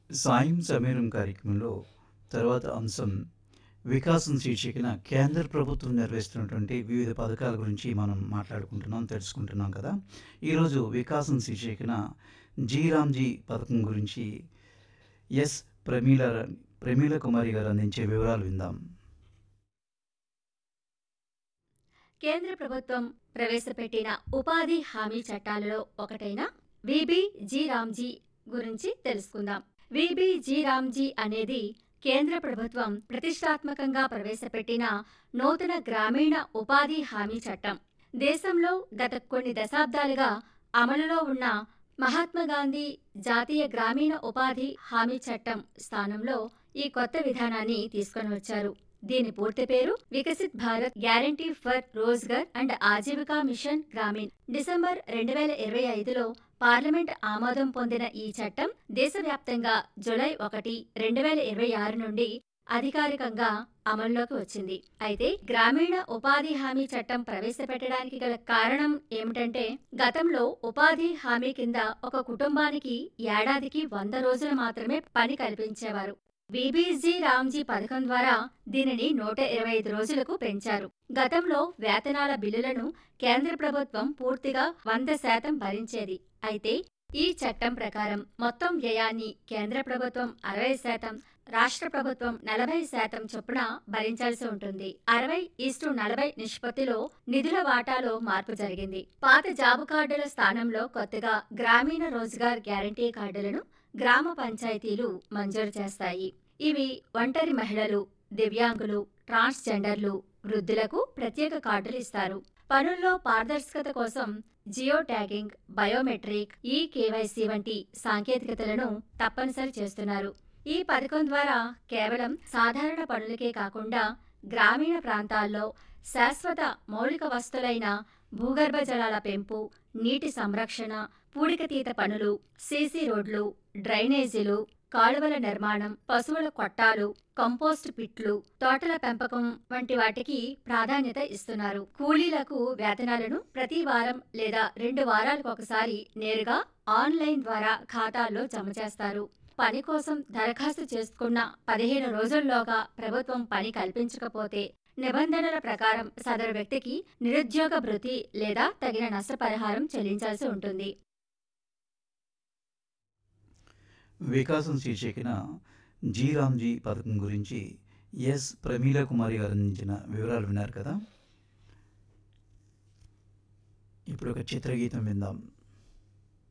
సాయం సమీరం కార్యక్రమంలో తర్వాత అంశం వికాసం శీర్షికన కేంద్ర ప్రభుత్వం నిర్వహిస్తున్నటువంటి వివిధ పథకాల గురించి మనం మాట్లాడుకుంటున్నాం తెలుసుకుంటున్నాం కదా ఈరోజు వికాసం శీర్షికన జీరామ్జీ పథకం గురించి ఎస్ ప్రమీల ప్రమీల కుమారి గారు అందించే వివరాలు విందాం కేంద్ర ప్రభుత్వం ప్రవేశపెట్టిన ఉపాధి హామీ చట్టాలలో ఒకటైన విబి జీ రామ్జీ గురించి తెలుసుకుందాం విబి జీ రామ్జీ అనేది కేంద్ర ప్రభుత్వం ప్రతిష్టాత్మకంగా ప్రవేశపెట్టిన నూతన గ్రామీణ ఉపాధి హామీ చట్టం దేశంలో గత కొన్ని దశాబ్దాలుగా అమలులో ఉన్న మహాత్మా గాంధీ జాతీయ గ్రామీణ ఉపాధి హామీ చట్టం స్థానంలో ఈ కొత్త విధానాన్ని తీసుకొని వచ్చారు దీని పూర్తి పేరు Viksit Bharat guarantee for Rozgar and Ajeevika mission Gramin December రెండు వేల ఇరవై ఐదులో పార్లమెంట్ ఆమోదం పొందిన ఈ చట్టం దేశవ్యాప్తంగా జులై ఒకటి రెండు వేల ఇరవై ఆరు నుండి అధికారికంగా అమల్లోకి వచ్చింది అయితే గ్రామీణ ఉపాధి హామీ చట్టం ప్రవేశపెట్టడానికి గల కారణం ఏమిటంటే గతంలో ఉపాధి హామీ కింద ఒక కుటుంబానికి ఏడాదికి వంద రోజులు మాత్రమే పని కల్పించేవారు బీబీజీ రామ్జీ పథకం ద్వారా దీనిని నూట ఇరవై ఐదు రోజులకు పెంచారు గతంలో వేతనాల బిల్లులను కేంద్ర ప్రభుత్వం పూర్తిగా వంద శాతం భరించేది అయితే ఈ చట్టం ప్రకారం మొత్తం వ్యయాన్ని కేంద్ర ప్రభుత్వం అరవై శాతం రాష్ట్ర ప్రభుత్వం నలభై శాతం చొప్పున భరించాల్సి ఉంటుంది అరవై ఈస్టు నలభై నిష్పత్తిలో నిధుల వాటాలో మార్పు జరిగింది పాత జాబు కార్డుల స్థానంలో కొత్తగా గ్రామీణ రోజ్గార్ గ్యారంటీ కార్డులను గ్రామ పంచాయతీలు మంజూరు చేస్తాయి ఇవి ఒంటరి మహిళలు దివ్యాంగులు ట్రాన్స్జెండర్లు వృద్ధులకు ప్రత్యేక కార్డులు ఇస్తారు పనుల్లో పారదర్శకత కోసం geo tagging biometric e KYC వంటి సాంకేతికతలను తప్పనిసరి చేస్తున్నారు ఈ పథకం ద్వారా కేవలం సాధారణ పనులకే కాకుండా గ్రామీణ ప్రాంతాల్లో శాశ్వత మౌలిక వస్తువులైన భూగర్భ జలాల పెంపు నీటి సంరక్షణ పూడికతీత పనులు సీసీ రోడ్లు డ్రైనేజీలు కాలువల నిర్మాణం పశువుల కొట్టాలు కంపోస్ట్ పిట్లు తోటల పెంపకం వంటి వాటికి ప్రాధాన్యత ఇస్తున్నారు కూలీలకు వేతనాలను ప్రతి వారం లేదా రెండు వారాలకు ఒకసారి నేరుగా ఆన్లైన్ ద్వారా ఖాతాల్లో జమ చేస్తారు పని కోసం దరఖాస్తు చేసుకున్న పదిహేను రోజుల్లోగా ప్రభుత్వం పని కల్పించకపోతే నిబంధనల ప్రకారం సదరు వ్యక్తికి నిరుద్యోగ భృతి లేదా తగిన నష్టపరిహారం చెల్లించాల్సి ఉంటుంది వికాసం శీర్షికన జీరామ్జీ పథకం గురించి ఎస్ ప్రమీల కుమారి గారు అందించిన వివరాలు విన్నారు కదా ఇప్పుడు ఒక చిత్రగీతం విందాం